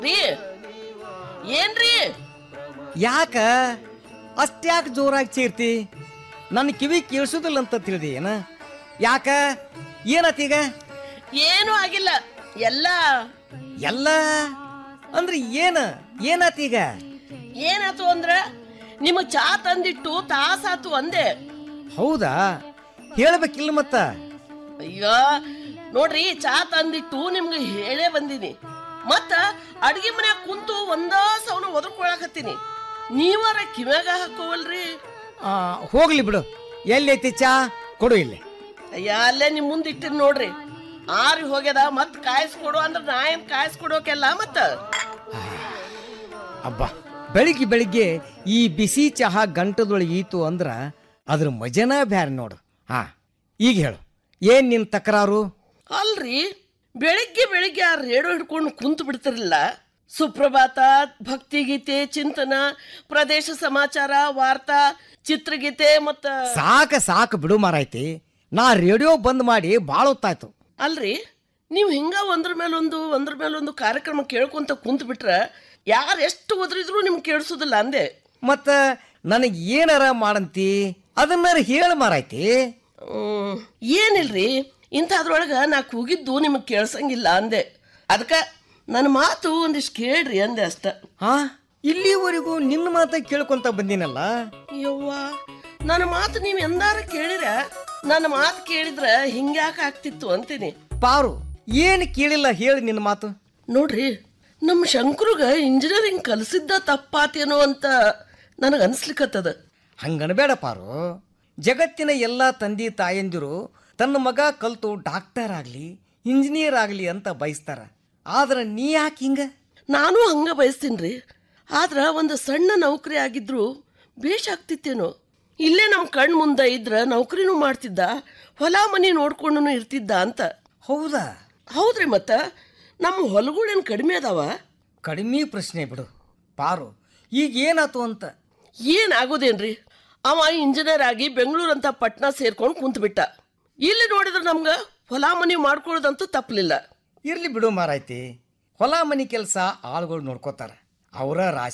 ರೀ ಏನ್ರಿ ಯಾಕ ಅಷ್ಟ್ಯಾಕೆ ಜೋರಾಗಿ ಚೀರ್ತಿ ನನ್ನ ಕಿವಿ ಕೇಳಿಸೋದಿಲ್ಲ ಅಂತ ತಿಳಿದಿ ಏನ ಯಾಕ ಏನಾತೀಗ ಏನೂ ಆಗಿಲ್ಲ ಎಲ್ಲ ಎಲ್ಲ ಅಂದ್ರೆ ಏನ ಏನಾತೀಗ ಏನಾತು ಅಂದ್ರ ನಿಮಗ್ ಚಾ ತಂದಿಟ್ಟು ತಾಸಾತು ಅಂದೆ ಹೌದಾ ಹೇಳ್ಬೇಕಿಲ್ಲ ಮತ್ತ ಅಯ್ಯೋ ನೋಡ್ರಿ ಚಾ ತಂದಿಟ್ಟು ನಿಮ್ಗೆ ಹೇಳೇ ಬಂದೀನಿ ಮತ್ತ ಅಡ್ಗೆ ಮನ್ಯಾಗ ಕುಂತು ಒಂದ ಸವನ ಒದರ್ಕೊಳಕತ್ತೀನಿ ನೀವಾರ ಕಿವ್ಯಾಗ ಹಾಕೋವಲ್ರಿ ಆ, ಹೋಗ್ಲಿ ಬಿಡು ಎಲ್ಲೈತಿ ಚಾ ಕೊಡು ಇಲ್ಲಿ ಅಯ್ಯ ಅಲ್ಲೇ ನಿಮ್ ಮುಂದೆ ಇಟ್ಟಿರ್ ನೋಡ್ರಿ ಆರಿ ಹೋಗ್ಯದ ಮತ್ ಕಾಯಿಸ್ಕೊಡು ಅಂದ್ರ ನಾ ಏನ್ ಕಾಯಿಸ್ಕೊಡೋಕೆಲ್ಲ ಮತ್ತ ಅಬ್ಬಾ ಬೆಳಿಗ್ಗೆ ಬೆಳಿಗ್ಗೆ ಈ ಬಿಸಿ ಚಹಾ ಗಂಟದೊಳಗೆ ಈತು ಅಂದ್ರ ಅದ್ರ ಮಜನ ಬ್ಯಾರೆ ನೋಡು ಹಾ ಈಗ ಹೇಳು ಏನ್ ನಿನ್ ತಕರಾರು ಅಲ್ರಿ ಬೆಳಿಗ್ಗೆ ಬೆಳಿಗ್ಗೆ ಆ ರೇಡಿಯೋ ಹಿಡ್ಕೊಂಡು ಕುಂತು ಬಿಡ್ತಿರಲಿಲ್ಲ ಸುಪ್ರಭಾತ ಭಕ್ತಿಗೀತೆ ಚಿಂತನ ಪ್ರದೇಶ ಸಮಾಚಾರ ವಾರ್ತಾ ಚಿತ್ರಗೀತೆ ಮತ್ತ ಸಾಕ ಸಾಕು ಬಿಡು ಮಾರಾಯ್ತಿ ನಾ ರೇಡಿಯೋ ಬಂದ್ ಮಾಡಿ ಭಾಳ ಹೊತ್ತಾಯ್ತು ಅಲ್ರಿ ನೀವು ಹಿಂಗ ಒಂದ್ರ ಮೇಲೊಂದು ಒಂದ್ರ ಮೇಲೊಂದು ಕಾರ್ಯಕ್ರಮ ಕೇಳ್ಕೊಂತ ಕುಂತು ಬಿಟ್ರ ಯಾರು ಎಷ್ಟು ಓದ್ರಿದ್ರು ನಿಮ್ಗೆ ಕೇಳಿಸೋದಿಲ್ಲ ಅಂದೆ ಮತ್ತ ನನಗೆ ಏನಾರ ಮಾಡಂತಿ ಅದನ್ನಾರ ಹೇಳ ಮಾರಾಯ್ತಿ ಹ್ಮ್, ಏನಿಲ್ರಿ ಇಂಥದ್ರೊಳಗ ನಾ ಕೂಗಿದ್ದು ನಿಮಗೆ ಕೇಳ್ಸಂಗಿಲ್ಲ ಅಂದೆ ಅದಕ್ಕೆ ನನ್ನ ಮಾತು ಒಂದಿಷ್ಟು ಕೇಳ್ರಿ ಅಂದೆ ಅಷ್ಟ ಹಾ ಇಲ್ಲಿವರೆಗೂ ನಿನ್ನ ಮಾತ ಕೇಳ್ಕೊಂತ ಬಂದಿನಲ್ಲ ಯವ್ವ ನನ್ನ ಮಾತು ನೀವು ಎಂದಾರ ಕೇಳಿರ ನನ್ನ ಮಾತು ಕೇಳಿದ್ರ ಹಿಂಗ್ಯಾಕೆ ಆಗ್ತಿತ್ತು ಅಂತೀನಿ ಪಾರು ಏನು ಕೇಳಿಲ್ಲ ಹೇಳಿ ನಿನ್ನ ಮಾತು ನೋಡ್ರಿ ನಮ್ಮ ಶಂಕರುಗ ಇಂಜಿನಿಯರಿಂಗ್ ಕಲಿಸಿದ್ದ ತಪ್ಪಾತೇನೋ ಅಂತ ನನಗೆ ಅನ್ಸ್ಲಿಕ್ಕತ್ತದ ಹಂಗನಬೇಡ ಪಾರು ಜಗತ್ತಿನ ಎಲ್ಲ ತಂದೆ ತಾಯಂದಿರು ತನ್ನ ಮಗ ಕಲ್ತು ಡಾಕ್ಟರ್ ಆಗಲಿ ಇಂಜಿನಿಯರ್ ಆಗಲಿ ಅಂತ ಬಯಸ್ತಾರ ಆದ್ರೆ ನೀ ಯಾಕೆ ಹಿಂಗ ನಾನು ಹಂಗ ಬಯಸ್ತೀನಿ ಆದ್ರ ಒಂದು ಸಣ್ಣ ನೌಕರಿ ಆಗಿದ್ರು ಬೇಷ್ ಆಗ್ತಿತ್ತೇನೋ ಇಲ್ಲೇ ನಮ್ಮ ಕಣ್ ಮುಂದೆ ಇದ್ರ ನೌಕರಿನೂ ಮಾಡ್ತಿದ್ದ ಹೊಲ ಮನಿ ನೋಡ್ಕೊಂಡು ಇರ್ತಿದ್ದ ಅಂತ ಹೌದಾ ಹೌದ್ರಿ ಮತ್ತ ನಮ್ಮ ಹೊಲಗಳೇನು ಕಡಿಮೆ ಅದಾವ ಕಡಿಮೆ ಪ್ರಶ್ನೆ ಬಿಡು ಪಾರು ಈಗ ಏನಾತು ಅಂತ ಏನಾಗೋದೇನ್ರಿ ಅವ ಇಂಜಿನಿಯರ್ ಆಗಿ ಬೆಂಗಳೂರು ಅಂತ ಪಟ್ನಾ ಸೇರ್ಕೊಂಡು ಕುಂತ್ಬಿಟ್ಟ ಇಲ್ಲಿ ನೋಡಿದ್ರೆ ನಮ್ಗ ಹೊಲ ಮನಿ ಮಾಡ್ಕೊಳ್ಳೋದಂತೂ ತಪ್ಪಲಿಲ್ಲ ಇರ್ಲಿ ಬಿಡು ಮಾರಾಯ್ತಿ ಹೊಲ ಮನಿ ಕೆಲಸ ಆಳುಗಳು ನೋಡ್ಕೋತಾರ ಅವರ ರಾಶಿ